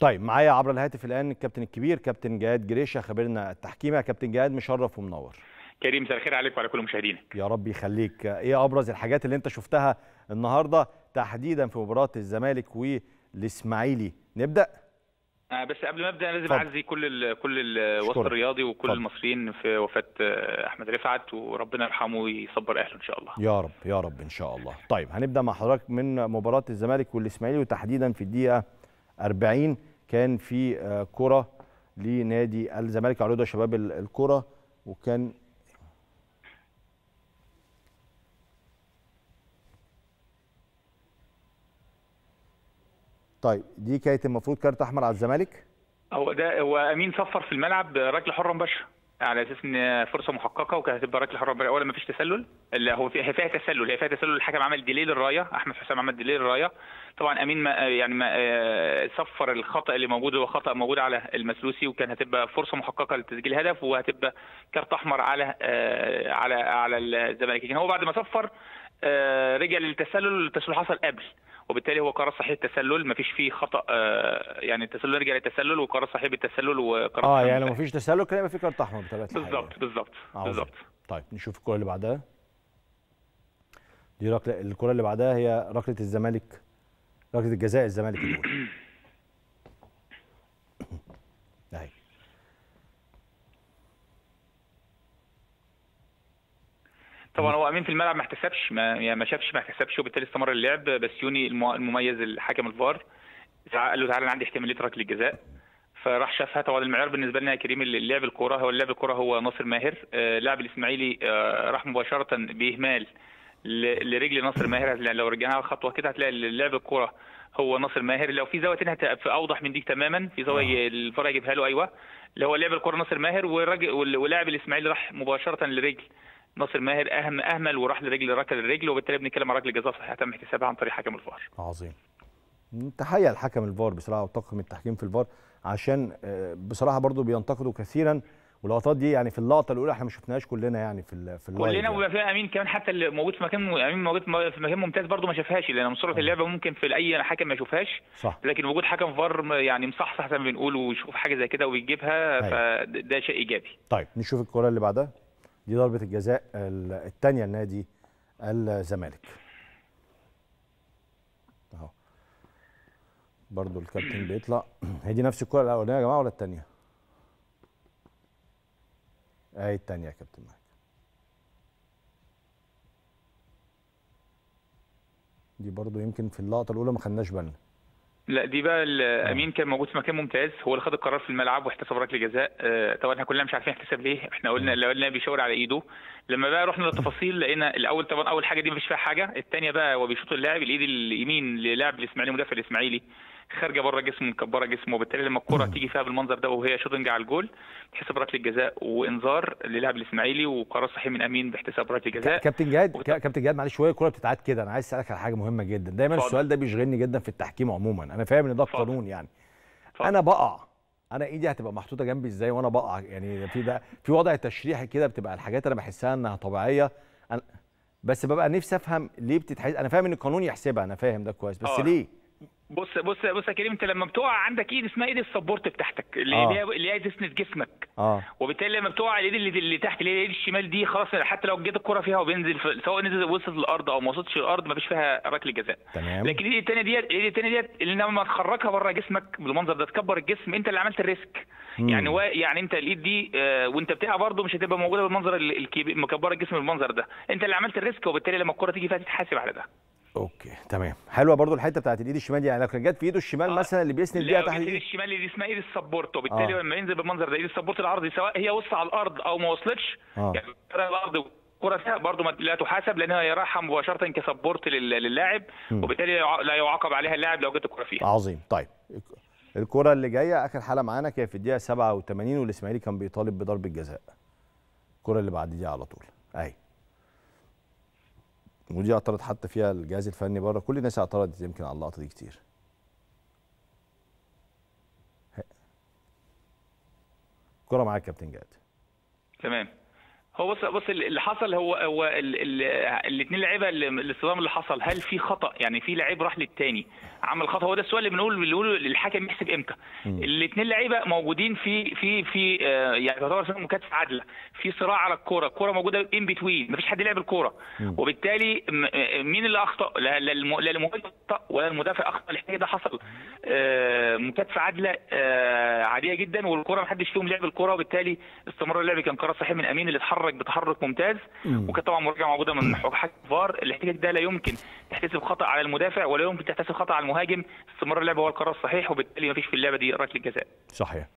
طيب معايا عبر الهاتف الان الكابتن الكبير كابتن جهاد جريشه خبيرنا التحكيمي يا كابتن جهاد مشرف ومنور كريم مساء الخير عليك وعلى كل مشاهدينك يا رب يخليك ايه ابرز الحاجات اللي انت شفتها النهارده تحديدا في مباراه الزمالك والاسماعيلي نبدا آه بس قبل ما ابدا لازم اتفضل. اعزي كل ال كل الوسط أشكرك. الرياضي وكل اتفضل. المصريين في وفاه آه، احمد رفعت وربنا يرحمه ويصبر اهله ان شاء الله يا رب يا رب ان شاء الله طيب هنبدا مع حضرتك من مباراه الزمالك والاسماعيلي وتحديدا في الدقيقه 40 كان في آه، كره لنادي الزمالك عروضه شباب ال- الكره وكان طيب دي كانت المفروض كارت احمر على الزمالك هو ده هو امين صفر في الملعب ركله حره مباشره على اساس ان فرصه محققه وكانت هتبقى ركله حره مباشره اولا ما فيش تسلل اللي هو في- هي فيها تسلل هي فيها تسلل الحكم عمل ديلي للرايه احمد حسام عمل ديلي للرايه طبعا امين ما يعني ما آه، صفر الخطا اللي موجود هو خطا موجود على المسلوسي وكان هتبقى فرصه محققه لتسجيل هدف وهتبقى كارت احمر على آه، على على الزمالك لكن هو بعد ما صفر آه، رجع للتسلل التسلل حصل قبل وبالتالي هو قرار صحيح التسلل ما فيش فيه خطا آه، يعني التسلل رجع للتسلل وقرار صحيح بالتسلل وقرار اه صحيح يعني لو مفيش تسلل كان يبقى في كارت احمر بطبيعه الحال بالظبط بالظبط عظيم. بالظبط طيب نشوف الكره اللي بعدها دي ركله الكره اللي بعدها هي ركله الزمالك ركله الجزاء الزمالك الاولى اهي طبعا هو امين في الملعب ما احتسبش ما يعني ما شافش ما احتسبش وبالتالي استمر اللعب بسيوني الم- المميز الحكم الفار زع- قال له تعالى انا عندي احتماليه ركله الجزاء فراح شافها طبعا المعيار بالنسبه لنا يا كريم اللعب الكره هو اللعب الكره هو ناصر ماهر آه، لاعب الاسماعيلي آه، راح مباشره باهمال ل- لرجل ناصر ماهر هتلاقي- لو رجعناها خطوه كده هتلاقي لعب الكره هو ناصر ماهر لو في زاويه تانية هتبقى في اوضح من دي تماما في زاويه الفار يجيبها له ايوه اللي هو لعب الكره ناصر ماهر والراجل وال- ولاعب الاسماعيلي راح مباشره لرجل ناصر ماهر اهم اهمل وراح لرجل ركل الرجل وبالتالي بنتكلم عن ركله جزاء صحيحه تم احتسابها عن طريق حكم الفار عظيم تحيه لحكم الفار بصراحه وطاقم التحكيم في الفار عشان آه، بصراحه برضو بينتقدوا كثيرا واللقطات دي يعني في اللقطه الاولى احنا ما شفناهاش كلنا يعني في ال- في اللايف كلنا يعني. وبيبقى فيها امين كمان حتى اللي موجود في مكان امين موجود في مكان ممتاز برضه ما شافهاش لان من سرعه اللعبه ممكن في اي حكم ما يشوفهاش صح لكن وجود حكم فار م- يعني مصحصح زي ما بنقول ويشوف حاجه زي كده ويجيبها أيوة. فده شيء ايجابي طيب نشوف الكره اللي بعدها دي ضربه الجزاء الثانيه لنادي الزمالك اهو برضو الكابتن بيطلع هي دي نفس الكره الاولانيه يا جماعه ولا الثانيه اهي الثانيه يا كابتن معاك دي برضو يمكن في اللقطه الاولى ما خدناش بالنا لا دي بقى الامين كان موجود في مكان ممتاز هو اللي خد القرار في الملعب واحتسب ركله جزاء آه، طبعا احنا كلنا مش عارفين احتساب ليه احنا قلنا اللي قلنا بيشاور على ايده لما بقى رحنا للتفاصيل لقينا الاول طبعا اول حاجه دي مفيش فيها حاجه الثانيه بقى هو بيشوط اللاعب الايد اليمين للاعب الاسماعيلي مدافع الاسماعيلي خارجه بره جسمه مكبره جسمه وبالتالي لما الكره تيجي فيها بالمنظر ده وهي شوتنج على الجول تحسب ركله جزاء وانذار للاعب الاسماعيلي وقرار صحيح من امين باحتساب ركله جزاء كابتن جهاد وط- كا- كابتن جهاد معلش شويه الكوره بتتعاد كده انا عايز اسالك على حاجه مهمه جدا دايما اتفضل. السؤال ده بيشغلني جدا في التحكيم عموما انا فاهم ان ده اتفضل. القانون يعني اتفضل. انا بقع انا ايدي هتبقى محطوطه جنبي ازاي وانا بقع يعني في ده في وضع تشريحي كده بتبقى الحاجات انا بحسها انها طبيعيه أنا بس ببقى نفسي افهم ليه بتتحس انا فاهم ان القانون يحسبها انا فاهم ده كويس بس آه. ليه بص بص بص يا كريم انت لما بتقع عندك ايد اسمها ايد السبورت بتاعتك اللي آه. هي اللي هي تسند جسمك اه وبالتالي لما بتقع الايد اللي, اللي تحت اللي هي الايد الشمال دي خلاص حتى لو جت الكره فيها وبينزل في سواء نزل وصلت للارض او ما وصلتش للارض مفيش فيها ركله جزاء تمام لكن الايد الثانيه ديت الايد الثانيه ديت اللي لما تخرجها بره جسمك بالمنظر ده تكبر الجسم انت اللي عملت الريسك مم. يعني و... يعني انت الايد دي آه وانت بتقع برضه مش هتبقى موجوده بالمنظر ال- الكبير مكبره الجسم بالمنظر ده انت اللي عملت الريسك وبالتالي لما الكره تيجي فيها تتحاسب على ده اوكي تمام حلوه برضو الحته بتاعت الايد الشمال دي يعني لو كانت جت في ايده الشمال آه. مثلا اللي بيسند لا بيها تحت تحت الايد الايد الشمال اللي اسمها ايد السبورت وبالتالي آه. لما ينزل بالمنظر ده ايد السبورت العرضي سواء هي وصلت على الارض او ما وصلتش آه. يعني طلع الارض والكره فيها برضه ما- لا تحاسب لانها هي رايحه مباشره كسبورت لل- للاعب مم. وبالتالي يع- لا يعاقب عليها اللاعب لو جت الكره فيها عظيم طيب الكرة اللي جاية آخر حالة معانا كانت في الدقيقة 87 والإسماعيلي كان بيطالب بضربة جزاء. الكرة اللي بعد دي على طول أهي. ودي اعترض حتى فيها الجهاز الفني بره كل الناس اعترضت يمكن على اللقطة دي كتير. الكرة معاك يا كابتن جهاد. تمام هو بص بص اللي حصل هو هو الاثنين لعيبه ال- الاصطدام اللي حصل هل في خطا يعني في لعيب راح للتاني عمل خطا هو ده السؤال اللي بنقول بنقوله للحكم يحسب امتى الاثنين لعيبه موجودين في في في آه، يعني تعتبر اسمها مكاتفه عادله في صراع على الكوره الكوره موجوده ان بتوين مفيش حد لعب الكوره وبالتالي م- آه، مين اللي اخطا لا لا الم- لا المهاجم اخطا ولا المدافع اخطا الاحتكاك ده حصل آه، مكاتفه عادله آه، عاديه جدا والكوره ما حدش فيهم لعب الكوره وبالتالي استمرار اللعب كان قرار صحيح من امين اللي اتحرك بتحرك ممتاز وكانت طبعا مراجعه موجوده من حكم فار الاحتكاك ده لا يمكن تحتسب خطا على المدافع ولا يمكن تحتسب خطا على المهاجم استمرار اللعب هو القرار الصحيح وبالتالي ما فيش في اللعبه دي ركله جزاء صحيح